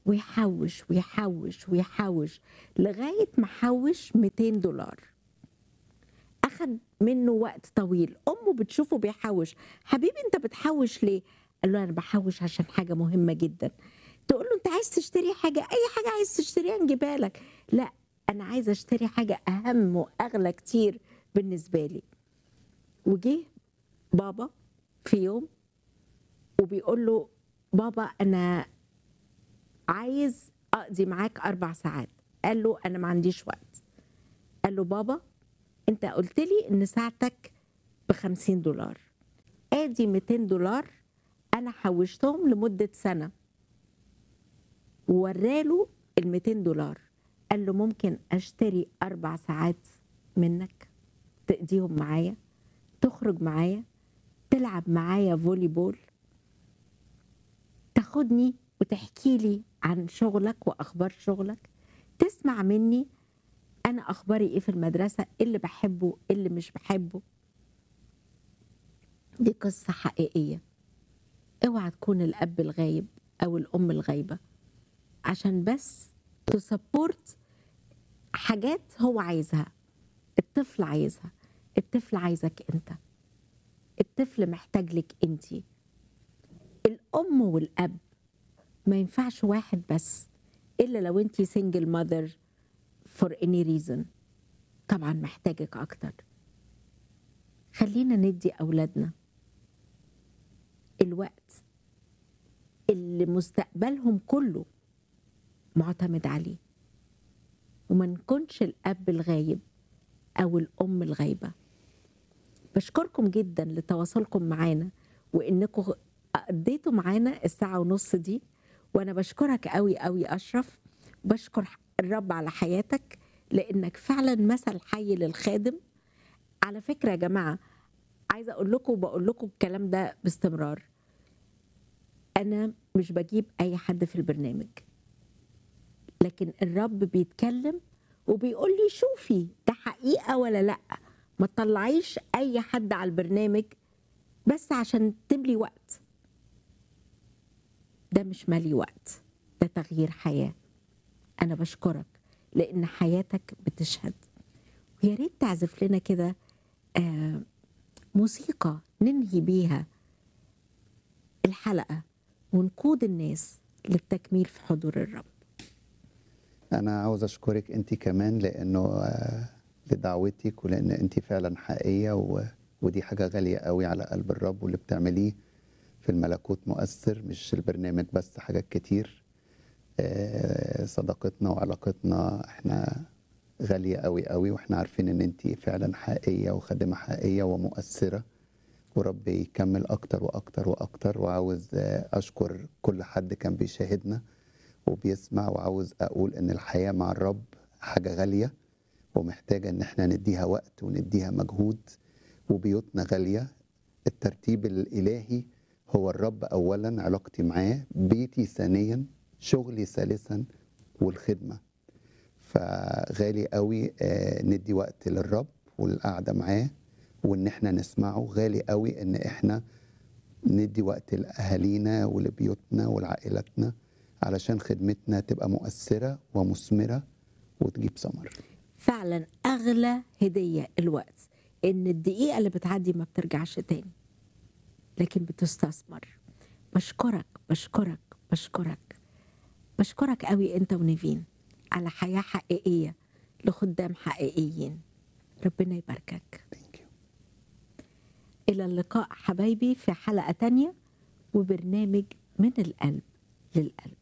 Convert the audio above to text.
ويحوش ويحوش ويحوش لغاية ما حوش 200 دولار أخد منه وقت طويل أمه بتشوفه بيحوش حبيبي أنت بتحوش ليه؟ قال له أنا بحوش عشان حاجة مهمة جدا تقول له أنت عايز تشتري حاجة أي حاجة عايز تشتريها نجيبها لك لا أنا عايزة أشتري حاجة أهم وأغلى كتير بالنسبة لي وجه بابا في يوم وبيقول له بابا أنا عايز اقضي معاك اربع ساعات قال له انا ما عنديش وقت قال له بابا انت قلت لي ان ساعتك ب 50 دولار ادي 200 دولار انا حوشتهم لمده سنه ووراله ال 200 دولار قال له ممكن اشتري اربع ساعات منك تقضيهم معايا تخرج معايا تلعب معايا فولي بول تاخدني وتحكي لي عن شغلك واخبار شغلك تسمع مني انا اخباري ايه في المدرسه إيه اللي بحبه إيه اللي مش بحبه دي قصه حقيقيه اوعى تكون الاب الغايب او الام الغايبه عشان بس تسبورت حاجات هو عايزها الطفل عايزها الطفل عايزك انت الطفل محتاج لك انت الام والاب ما ينفعش واحد بس الا لو انت سنجل ماذر فور اني ريزون طبعا محتاجك اكتر خلينا ندي اولادنا الوقت اللي مستقبلهم كله معتمد عليه وما نكونش الاب الغايب او الام الغايبه بشكركم جدا لتواصلكم معانا وانكم قضيتوا معانا الساعه ونص دي وانا بشكرك قوي قوي اشرف بشكر الرب على حياتك لانك فعلا مثل حي للخادم على فكره يا جماعه عايزه اقول لكم وبقول لكم الكلام ده باستمرار انا مش بجيب اي حد في البرنامج لكن الرب بيتكلم وبيقول لي شوفي ده حقيقه ولا لا ما تطلعيش اي حد على البرنامج بس عشان تملي وقت ده مش مالي وقت ده تغيير حياة أنا بشكرك لأن حياتك بتشهد ويا ريت تعزف لنا كده آه موسيقى ننهي بيها الحلقة ونقود الناس للتكميل في حضور الرب انا عاوز اشكرك انت كمان لانه آه، لدعوتك ولان انت فعلا حقيقيه و... ودي حاجه غاليه قوي على قلب الرب واللي بتعمليه في الملكوت مؤثر مش البرنامج بس حاجات كتير آه، صداقتنا وعلاقتنا احنا غاليه قوي قوي واحنا عارفين ان انت فعلا حقيقيه وخادمه حقيقيه ومؤثره ورب يكمل اكتر واكتر واكتر وعاوز آه، اشكر كل حد كان بيشاهدنا وبيسمع وعاوز اقول ان الحياه مع الرب حاجه غاليه ومحتاجه ان احنا نديها وقت ونديها مجهود وبيوتنا غاليه الترتيب الالهي هو الرب اولا علاقتي معاه بيتي ثانيا شغلي ثالثا والخدمه فغالي قوي آه، ندي وقت للرب والقعده معاه وان احنا نسمعه غالي قوي ان احنا ندي وقت لاهالينا ولبيوتنا ولعائلتنا علشان خدمتنا تبقى مؤثره ومثمره وتجيب ثمر فعلا أغلى هدية الوقت إن الدقيقة اللي بتعدي ما بترجعش تاني لكن بتستثمر بشكرك بشكرك بشكرك بشكرك قوي أنت ونيفين على حياة حقيقية لخدام حقيقيين ربنا يباركك Thank you. إلى اللقاء حبايبي في حلقة تانية وبرنامج من القلب للقلب